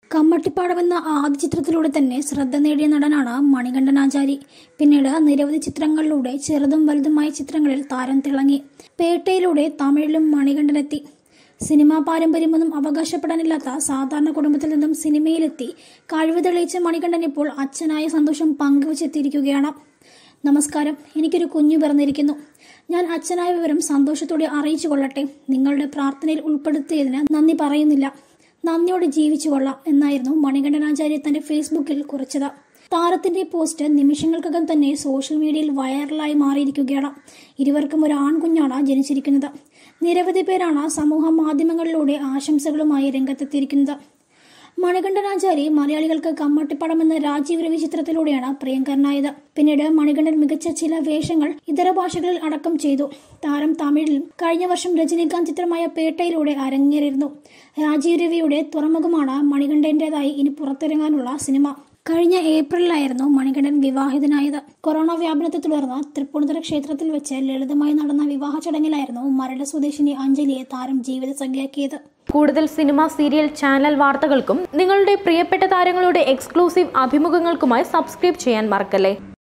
കമ്മട്ടിപ്പാടം എന്ന ആദ്യ ചിത്രത്തിലൂടെ തന്നെ ശ്രദ്ധ നേടിയ നടനാണ് മണികണ്ഠൻ ആചാരി പിന്നീട് നിരവധി ചിത്രങ്ങളിലൂടെ ചെറുതും വലുതുമായ ചിത്രങ്ങളിൽ താരം തിളങ്ങി പേട്ടയിലൂടെ തമിഴിലും മണികണ്ഠനെത്തി സിനിമാ പാരമ്പര്യമൊന്നും അവകാശപ്പെടാനില്ലാത്ത സാധാരണ കുടുംബത്തിൽ നിന്നും സിനിമയിലെത്തി കഴിവ് തെളിയിച്ച മണികണ്ഠൻ ഇപ്പോൾ അച്ഛനായ സന്തോഷം പങ്കുവച്ചെത്തിയിരിക്കുകയാണ് നമസ്കാരം എനിക്കൊരു കുഞ്ഞു പിറന്നിരിക്കുന്നു ഞാൻ അച്ഛനായ വിവരം സന്തോഷത്തോടെ അറിയിച്ചു കൊള്ളട്ടെ നിങ്ങളുടെ പ്രാർത്ഥനയിൽ ഉൾപ്പെടുത്തിയതിന് നന്ദി പറയുന്നില്ല നന്ദിയോടെ ജീവിച്ചു കൊള്ളാം എന്നായിരുന്നു മണികണ്ഠനാചാര്യ തന്റെ ഫേസ്ബുക്കിൽ കുറിച്ചത് താരത്തിന്റെ പോസ്റ്റ് നിമിഷങ്ങൾക്കകം തന്നെ സോഷ്യൽ മീഡിയയിൽ വൈറലായി മാറിയിരിക്കുകയാണ് ഇരുവർക്കും ഒരു ആൺകുഞ്ഞാണ് ജനിച്ചിരിക്കുന്നത് നിരവധി പേരാണ് സമൂഹ മാധ്യമങ്ങളിലൂടെ ആശംസകളുമായി രംഗത്തെത്തിയിരിക്കുന്നത് മണികണ്ഠനാചാരി മലയാളികൾക്ക് കമ്മട്ടിപ്പടം എന്ന രാജീവ് രവി ചിത്രത്തിലൂടെയാണ് പ്രിയങ്കരനായത് പിന്നീട് മണികണ്ഠൻ മികച്ച ചില വേഷങ്ങൾ ഇതര ഭാഷകളിൽ അടക്കം ചെയ്തു താരം തമിഴിലും കഴിഞ്ഞ വർഷം രജനീകാന്ത് ചിത്രമായ പേട്ടയിലൂടെ അരങ്ങേറിയിരുന്നു രാജീവ് രവിയുടെ തുറമുഖമാണ് മണികണ്ഠന്റേതായി ഇനി പുറത്തിറങ്ങാനുള്ള സിനിമ കഴിഞ്ഞ ഏപ്രിലിലായിരുന്നു മണികണ്ഠൻ വിവാഹിതനായത് കൊറോണ വ്യാപനത്തെ തുടർന്ന് തൃപ്പൂണിത്തുറ ക്ഷേത്രത്തിൽ വെച്ച് ലളിതമായി നടന്ന വിവാഹ ചടങ്ങിലായിരുന്നു മരട് സ്വദേശിനി അഞ്ജലിയെ താരം ജീവിത സംഖ്യയാക്കിയത് കൂടുതൽ സിനിമ സീരിയൽ ചാനൽ വാർത്തകൾക്കും നിങ്ങളുടെ പ്രിയപ്പെട്ട താരങ്ങളുടെ എക്സ്ക്ലൂസീവ് അഭിമുഖങ്ങൾക്കുമായി സബ്സ്ക്രൈബ് ചെയ്യാൻ മറക്കല്ലേ